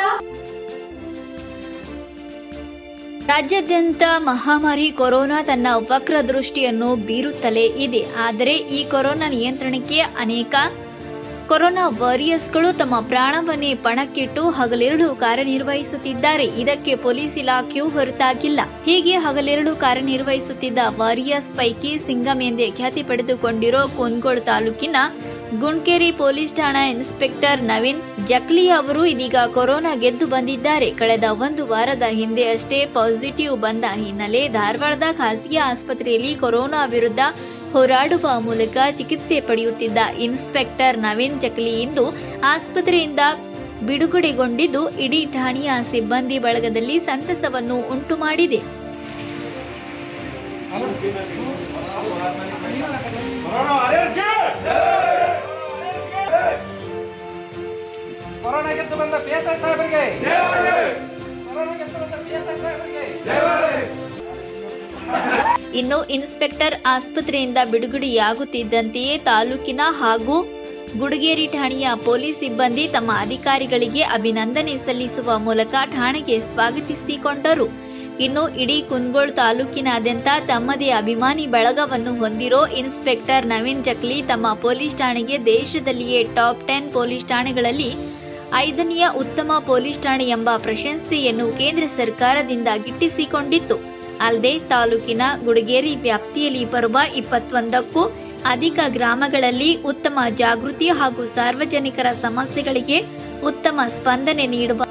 ರಾಜ್ಯಾದ್ಯಂತ ಮಹಾಮಾರಿ ಕೊರೋನಾ ತನ್ನ ವಕ್ರ ದೃಷ್ಟಿಯನ್ನು ಬೀರುತ್ತಲೇ ಇದೆ ಆದರೆ ಈ ಕೊರೋನಾ ನಿಯಂತ್ರಣಕ್ಕೆ ಅನೇಕ ಕೊರೋನಾ ವಾರಿಯರ್ಸ್ಗಳು ತಮ್ಮ ಪ್ರಾಣವನ್ನೇ ಪಣಕ್ಕಿಟ್ಟು ಹಗಲಿರುಳು ಕಾರ್ಯನಿರ್ವಹಿಸುತ್ತಿದ್ದಾರೆ ಇದಕ್ಕೆ ಪೊಲೀಸ್ ಇಲಾಖೆಯೂ ಹೊರತಾಗಿಲ್ಲ ಹೀಗೆ ಹಗಲಿರುಳು ಕಾರ್ಯನಿರ್ವಹಿಸುತ್ತಿದ್ದ ವಾರಿಯರ್ಸ್ ಪೈಕಿ ಸಿಂಗಂ ಎಂದೇ ಖ್ಯಾತಿ ಪಡೆದುಕೊಂಡಿರೋ ಕುನ್ಗೋಳ್ ತಾಲೂಕಿನ ಗುಂಡ್ಕೇರಿ ಪೊಲೀಸ್ ಠಾಣಾ ಇನ್ಸ್ಪೆಕ್ಟರ್ ನವೀನ್ ಜಕ್ಲಿ ಅವರು ಇದೀಗ ಕೊರೋನಾ ಗೆದ್ದು ಬಂದಿದ್ದಾರೆ ಕಳೆದ ಒಂದು ವಾರದ ಹಿಂದೆ ಅಷ್ಟೇ ಪಾಸಿಟಿವ್ ಬಂದ ಹಿನ್ನೆಲೆ ಧಾರವಾಡದ ಖಾಸಗಿ ಆಸ್ಪತ್ರೆಯಲ್ಲಿ ಕೊರೋನಾ ವಿರುದ್ಧ ಹೋರಾಡುವ ಮೂಲಕ ಚಿಕಿತ್ಸೆ ಪಡೆಯುತ್ತಿದ್ದ ಇನ್ಸ್ಪೆಕ್ಟರ್ ನವೀನ್ ಜಕ್ಲಿ ಇಂದು ಆಸ್ಪತ್ರೆಯಿಂದ ಬಿಡುಗಡೆಗೊಂಡಿದ್ದು ಇಡೀ ಠಾಣೆಯ ಸಿಬ್ಬಂದಿ ಬಳಗದಲ್ಲಿ ಸಂತಸವನ್ನು ಉಂಟು ಮಾಡಿದೆ ಕೊರೋನಾ ಗೆದ್ದು ಬಂದ ಪಿ ಎಸ್ ಐ ಸಾಹೇಬರಿಗೆ ಕೊರೋನಾ ಗೆದ್ದು ಬಂದ ಪಿ ಎಸ್ ಐ ಸಾಹೇಬರಿಗೆ ಇನ್ನು ಇನ್ಸ್ಪೆಕ್ಟರ್ ಆಸ್ಪತ್ರೆಯಿಂದ ಬಿಡುಗಡೆಯಾಗುತ್ತಿದ್ದಂತೆಯೇ ತಾಲೂಕಿನ ಹಾಗೂ ಗುಡಗೇರಿ ಠಾಣೆಯ ಪೊಲೀಸ್ ಸಿಬ್ಬಂದಿ ತಮ್ಮ ಅಧಿಕಾರಿಗಳಿಗೆ ಅಭಿನಂದನೆ ಸಲ್ಲಿಸುವ ಮೂಲಕ ಠಾಣೆಗೆ ಸ್ವಾಗತಿಸಿಕೊಂಡರು ಇನ್ನು ಇಡೀ ಕುನ್ಗೋಳ್ ತಾಲೂಕಿನಾದ್ಯಂತ ತಮ್ಮದೇ ಅಭಿಮಾನಿ ಬಳಗವನ್ನು ಹೊಂದಿರೋ ಇನ್ಸ್ಪೆಕ್ಟರ್ ನವೀನ್ ಜಕ್ಲಿ ತಮ್ಮ ಪೊಲೀಸ್ ಠಾಣೆಗೆ ದೇಶದಲ್ಲಿಯೇ ಟಾಪ್ ಟೆನ್ ಪೊಲೀಸ್ ಠಾಣೆಗಳಲ್ಲಿ ಐದನೆಯ ಉತ್ತಮ ಪೊಲೀಸ್ ಠಾಣೆ ಎಂಬ ಪ್ರಶಂಸೆಯನ್ನು ಕೇಂದ್ರ ಸರ್ಕಾರದಿಂದ ಗಿಟ್ಟಿಸಿಕೊಂಡಿತ್ತು ಅಲ್ಲದೆ ತಾಲೂಕಿನ ಗುಡಗೇರಿ ವ್ಯಾಪ್ತಿಯಲ್ಲಿ ಬರುವ ಇಪ್ಪತ್ತೊಂದಕ್ಕೂ ಅಧಿಕ ಗ್ರಾಮಗಳಲ್ಲಿ ಉತ್ತಮ ಜಾಗೃತಿ ಹಾಗೂ ಸಾರ್ವಜನಿಕರ ಸಮಸ್ಯೆಗಳಿಗೆ ಉತ್ತಮ ಸ್ಪಂದನೆ ನೀಡುವ